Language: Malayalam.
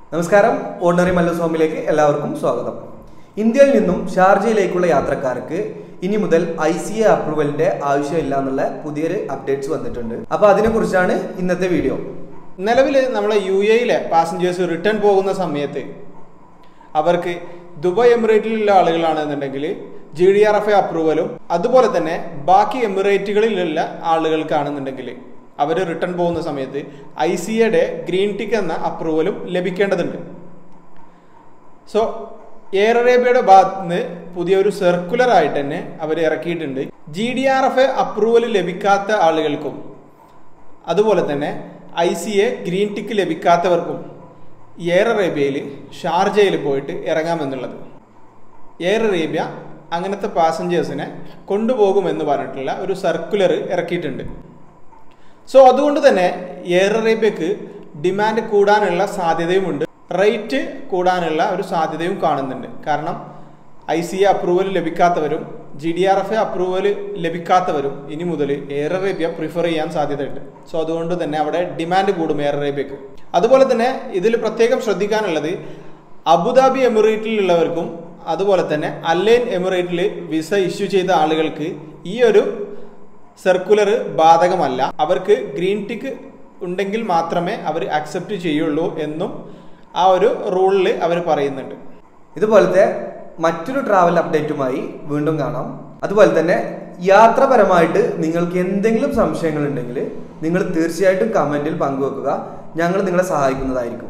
നമസ്കാരം ഓർഡിനറി മല്ലസ്വാമിയിലേക്ക് എല്ലാവർക്കും സ്വാഗതം ഇന്ത്യയിൽ നിന്നും ഷാർജയിലേക്കുള്ള യാത്രക്കാർക്ക് ഇനി മുതൽ ഐ സി എ അപ്രൂവലിന്റെ ആവശ്യമില്ല എന്നുള്ള പുതിയൊരു അപ്ഡേറ്റ്സ് വന്നിട്ടുണ്ട് അപ്പൊ അതിനെക്കുറിച്ചാണ് ഇന്നത്തെ വീഡിയോ നിലവിൽ നമ്മളെ യു എയിലെ പാസഞ്ചേഴ്സ് റിട്ടേൺ പോകുന്ന സമയത്ത് അവർക്ക് ദുബായ് എമിറേറ്റിലുള്ള ആളുകളാണെന്നുണ്ടെങ്കിൽ G D R F A അപ്രൂവലും അതുപോലെ തന്നെ ബാക്കി എമിറേറ്റുകളിലുള്ള ആളുകൾക്കാണെന്നുണ്ടെങ്കിൽ അവർ റിട്ടേൺ പോകുന്ന സമയത്ത് ഐ സി എയുടെ ഗ്രീൻ ടിക്ക് എന്ന അപ്രൂവലും ലഭിക്കേണ്ടതുണ്ട് സോ എയർ അറേബ്യയുടെ ഭാഗത്ത് നിന്ന് പുതിയൊരു സർക്കുലർ ആയിട്ട് തന്നെ അവർ ഇറക്കിയിട്ടുണ്ട് G D R F A approval ലഭിക്കാത്ത ആളുകൾക്കും അതുപോലെ തന്നെ I C A green tick ലഭിക്കാത്തവർക്കും എയർ അറേബ്യയിൽ ഷാർജയിൽ പോയിട്ട് ഇറങ്ങാമെന്നുള്ളത് എയർ അറേബ്യ അങ്ങനത്തെ പാസഞ്ചേഴ്സിനെ കൊണ്ടുപോകുമെന്ന് പറഞ്ഞിട്ടുള്ള ഒരു സർക്കുലർ ഇറക്കിയിട്ടുണ്ട് സോ അതുകൊണ്ട് തന്നെ എയർ അറേബ്യക്ക് ഡിമാൻഡ് കൂടാനുള്ള സാധ്യതയുമുണ്ട് റേറ്റ് കൂടാനുള്ള ഒരു സാധ്യതയും കാണുന്നുണ്ട് കാരണം ഐ സി എ അപ്രൂവൽ ലഭിക്കാത്തവരും G D R F A approval ലഭിക്കാത്തവരും ഇനി മുതൽ എയർ അറേബ്യ പ്രിഫർ ചെയ്യാൻ സാധ്യതയുണ്ട് സോ അതുകൊണ്ട് തന്നെ അവിടെ ഡിമാൻഡ് കൂടും എയർ അറേബ്യക്ക് അതുപോലെ തന്നെ ഇതിൽ പ്രത്യേകം ശ്രദ്ധിക്കാനുള്ളത് അബുദാബി എമിറേറ്റിലുള്ളവർക്കും അതുപോലെ തന്നെ അല്ലൈൻ എമിറേറ്റിൽ വിസ ഇഷ്യൂ ചെയ്ത ആളുകൾക്ക് ഈ ഒരു സർക്കുലർ ബാധകമല്ല അവർക്ക് ഗ്രീൻ ടിക്ക് ഉണ്ടെങ്കിൽ മാത്രമേ അവർ അക്സെപ്റ്റ് ചെയ്യുള്ളൂ എന്നും ആ ഒരു റൂളിൽ അവർ പറയുന്നുണ്ട് ഇതുപോലത്തെ മറ്റൊരു ട്രാവൽ അപ്ഡേറ്റുമായി വീണ്ടും കാണാം അതുപോലെ തന്നെ യാത്രപരമായിട്ട് നിങ്ങൾക്ക് എന്തെങ്കിലും സംശയങ്ങൾ ഉണ്ടെങ്കിൽ നിങ്ങൾ തീർച്ചയായിട്ടും കമന്റിൽ പങ്കുവെക്കുക ഞങ്ങൾ നിങ്ങളെ സഹായിക്കുന്നതായിരിക്കും